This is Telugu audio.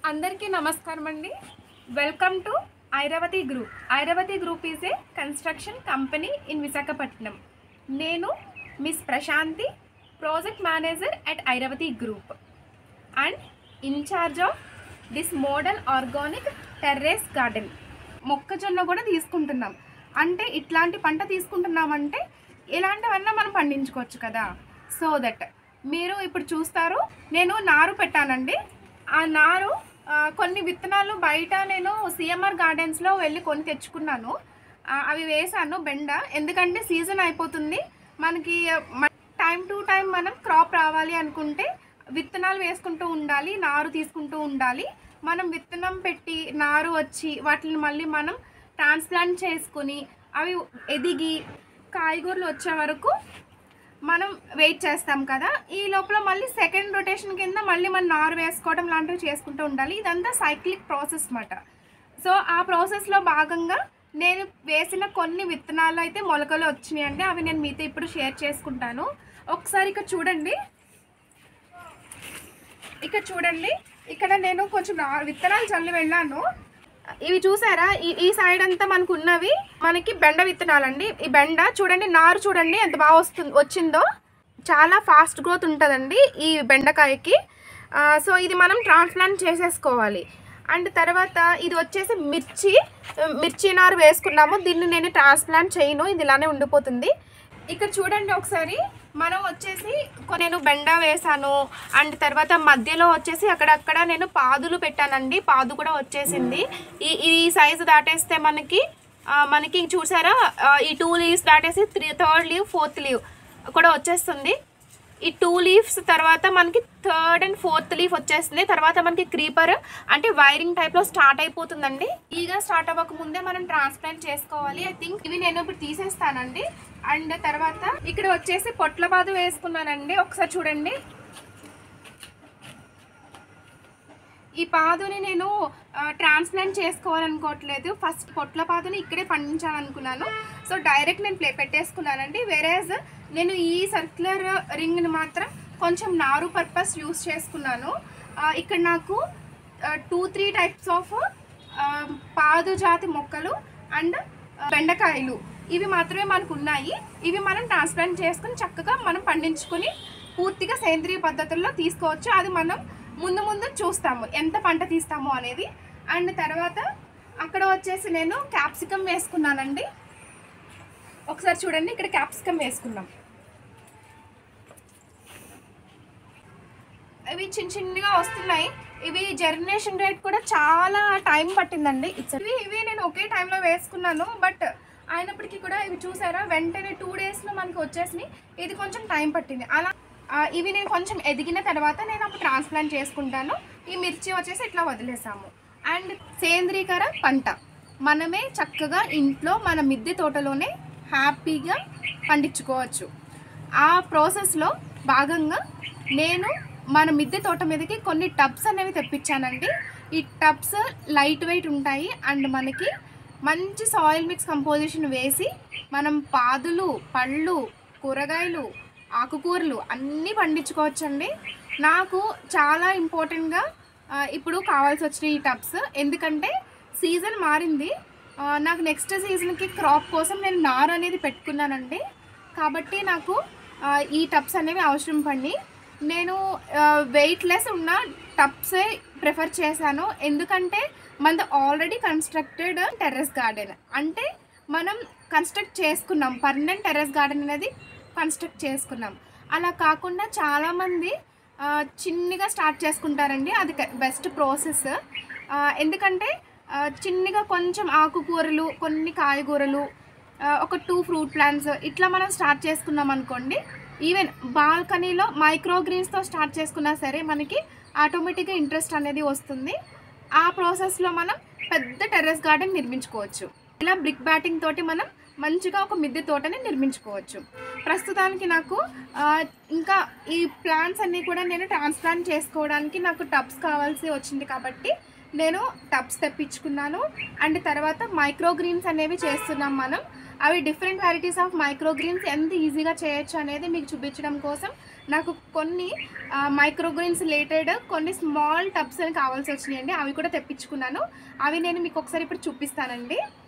అందరికీ నమస్కారం అండి welcome to Airavati group Airavati group is a construction company in Visakhapatnam నేను miss Prashanti project manager at Airavati group and in charge of this model organic terrace garden మొక్కజొన్న కూడా తీసుకుంటున్నాం అంటే ఇట్లాంటి పంట తీసుకుంటున్నామంటే ఇలాంటివన్నా మనం పండించుకోవచ్చు కదా సో దట్ మీరు ఇప్పుడు చూస్తారు నేను నారు పెట్టానండి ఆ నారు ఆ, కొన్ని విత్తనాలు బయట నేను సిఎంఆర్ గార్డెన్స్లో వెళ్ళి కొని తెచ్చుకున్నాను ఆ, అవి వేసాను బెండ ఎందుకంటే సీజన్ అయిపోతుంది మనకి టైం టు టైం మనం క్రాప్ రావాలి అనుకుంటే విత్తనాలు వేసుకుంటూ ఉండాలి నారు తీసుకుంటూ ఉండాలి మనం విత్తనం పెట్టి నారు వచ్చి వాటిని మళ్ళీ మనం ట్రాన్స్ప్లాంట్ చేసుకుని అవి ఎదిగి కాయగూరలు వచ్చే వరకు మనం వెయిట్ చేస్తాం కదా ఈ లోపల మళ్ళీ సెకండ్ రొటేషన్ కింద మళ్ళీ మనం నారు వేసుకోవడం లాంటివి చేసుకుంటూ ఉండాలి ఇదంతా సైక్లిక్ ప్రాసెస్ అన్నమాట సో ఆ ప్రాసెస్లో భాగంగా నేను వేసిన కొన్ని విత్తనాలు అయితే మొలకలు వచ్చినాయి అంటే అవి నేను మీతో ఇప్పుడు షేర్ చేసుకుంటాను ఒకసారి ఇక్కడ చూడండి ఇక్కడ చూడండి ఇక్కడ నేను కొంచెం నా- విత్తనాలు చల్లి వెళ్ళాను ఇవి చూసారా ఈ ఈ సైడ్ అంతా మనకు ఉన్నవి మనకి బెండ విత్తనాలండి ఈ బెండ చూడండి నారు చూడండి ఎంత బాగా వస్తుంది వచ్చిందో చాలా ఫాస్ట్ గ్రోత్ ఉంటుందండి ఈ బెండకాయకి ఆ, సో ఇది మనం ట్రాన్స్ప్లాంట్ చేసేసుకోవాలి అండ్ తర్వాత ఇది వచ్చేసి మిర్చి మిర్చి నారు వేసుకున్నాము దీన్ని నేను ట్రాన్స్ప్లాంట్ చేయను ఇది ఇలానే ఉండిపోతుంది ఇక్కడ చూడండి ఒకసారి మనం వచ్చేసి కొ- నేను బెండ వేసాను అండ్ తర్వాత మధ్యలో వచ్చేసి అక్కడక్కడ నేను పాదులు పెట్టానండి పాదు కూడా వచ్చేసింది ఈ ఈ సైజు దాటేస్తే మనకి ఆ, మనకి చూసారా ఆ, ఈ టూ లీవ్స్ దాటేసి three third leave fourth leave కూడా వచ్చేస్తుంది ఈ టూ లీవ్స్ తర్వాత మనకి థర్డ్ అండ్ ఫోర్త్ లీఫ్ వచ్చేస్తుంది తర్వాత మనకి క్రీపర్ అంటే వైరింగ్ టైప్లో స్టార్ట్ అయిపోతుందండి ఈగా స్టార్ట్ అవ్వక ముందే మనం ట్రాన్స్ప్లాంట్ చేసుకోవాలి ఐ థింక్ ఇవి నేను ఇప్పుడు తీసేస్తానండి అండ్ తర్వాత ఇక్కడ వచ్చేసి పొట్ల బాధ వేసుకున్నానండి ఒకసారి చూడండి ఈ పాదుని నేను ట్రాన్స్ప్లాంట్ చేసుకోవాలనుకోవట్లేదు ఫస్ట్ పొట్ల పాదుని ఇక్కడే పండించాలనుకున్నాను సో డైరెక్ట్ నేను ప్లే పెట్టేసుకున్నానండి వేరేజ్ నేను ఈ సర్క్యులర్ రింగ్ని మాత్రం కొంచెం నారు పర్పస్ యూస్ చేసుకున్నాను ఆ, ఇక్కడ నాకు టూ త్రీ టైప్స్ ఆఫ్ పాదు జాతి మొక్కలు అండ్ బెండకాయలు ఇవి మాత్రమే మనకు ఉన్నాయి ఇవి మనం ట్రాన్స్ప్లాంట్ చేసుకుని చక్కగా మనం పండించుకొని పూర్తిగా సేంద్రియ పద్ధతుల్లో తీసుకోవచ్చు అది మనం ముందు ముందు చూస్తాము ఎంత పంట తీస్తాము అనేది అండ్ తర్వాత అక్కడ వచ్చేసి నేను క్యాప్సికమ్ వేసుకున్నానండి ఒకసారి చూడండి ఇక్కడ క్యాప్సికమ్ వేసుకున్నాం ఇవి చిన్న చిన్నగా వస్తున్నాయి ఇవి జర్మినేషన్ రేట్ కూడా చాలా టైం పట్టిందండి ఇట్స్ ఇవి ఇవి నేను ఒకే టైంలో వేసుకున్నాను బట్ అయినప్పటికీ కూడా ఇవి చూసారా వెంటనే టూ డేస్లో మనకి వచ్చేసినాయి ఇది కొంచెం టైం పట్టింది అలా ఆ, ఇవి నేను కొంచెం ఎదిగిన తర్వాత నేను అప్పుడు ట్రాన్స్ప్లాంట్ చేసుకుంటాను ఈ మిర్చి వచ్చేసి ఇట్లా వదిలేసాము అండ్ సేంద్రీకర పంట మనమే చక్కగా ఇంట్లో మన మిద్దె తోటలోనే హ్యాపీగా పండించుకోవచ్చు ఆ ప్రాసెస్లో భాగంగా నేను మన మిద్దె తోట మీదకి కొన్ని టబ్స్ అనేవి తెప్పించానండి ఈ టబ్స్ లైట్ వెయిట్ ఉంటాయి అండ్ మనకి మంచి సాయిల్ మిక్స్ కంపోజిషన్ వేసి మనం పాదులు పళ్ళు కూరగాయలు ఆకుకూరలు అన్నీ పండించుకోవచ్చండి నాకు చాలా ఇంపార్టెంట్గా ఆ, ఇప్పుడు కావాల్సి వచ్చిన ఈ టబ్స్ ఎందుకంటే సీజన్ మారింది ఆ, నాకు నెక్స్ట్ సీజన్కి క్రాప్ కోసం నేను నారు అనేది పెట్టుకున్నానండి కాబట్టి నాకు ఆ, ఈ టబ్స్ అనేవి అవసరం పడి నేను వెయిట్లెస్ ఉన్న టబ్సే ప్రిఫర్ చేశాను ఎందుకంటే మనది ఆల్రెడీ కన్స్ట్రక్టెడ్ టెర్రస్ గార్డెన్ అంటే మనం కన్స్ట్రక్ట్ చేసుకున్నాం పర్మనెంట్ టెర్రస్ గార్డెన్ అనేది కన్స్ట్రక్ట్ చేసుకున్నాం అలా కాకుండా చాలామంది ఆ, చిన్నగా స్టార్ట్ చేసుకుంటారండి అది బెస్ట్ ప్రాసెస్ ఎందుకంటే ఆ, చిన్నగా కొంచెం ఆకుకూరలు కొన్ని కాయగూరలు ఆ, ఒక టూ ఫ్రూట్ ప్లాంట్స్ ఇట్లా మనం స్టార్ట్ చేసుకున్నాం అనుకోండి ఈవెన్ బాల్కనీలో మైక్రో గ్రీన్స్తో స్టార్ట్ చేసుకున్నా సరే మనకి ఆటోమేటిక్గా ఇంట్రెస్ట్ అనేది వస్తుంది ఆ ప్రాసెస్లో మనం పెద్ద టెర్రస్ గార్డెన్ నిర్మించుకోవచ్చు ఇలా బ్రిక్ బ్యాటింగ్ తోటి మనం మంచిగా ఒక మిద్దె తోటని నిర్మించుకోవచ్చు ప్రస్తుతానికి నాకు ఆ, ఇంకా ఈ ప్లాంట్స్ అన్నీ కూడా నేను ట్రాన్స్ప్లాంట్ చేసుకోవడానికి నాకు టబ్స్ కావాల్సి వచ్చింది కాబట్టి నేను టబ్స్ తెప్పించుకున్నాను అండ్ తర్వాత మైక్రో గ్రీన్స్ అనేవి చేస్తున్నాం మనం అవి different varieties of micro greens ఎంత ఈజీగా చేయొచ్చు అనేది మీకు చూపించడం కోసం నాకు కొన్ని మైక్రో గ్రీన్స్ రిలేటెడ్ కొన్ని స్మాల్ టబ్స్ అని కావాల్సి వచ్చినాయండి అవి కూడా తెప్పించుకున్నాను అవి నేను మీకు ఒకసారి ఇప్పుడు చూపిస్తానండి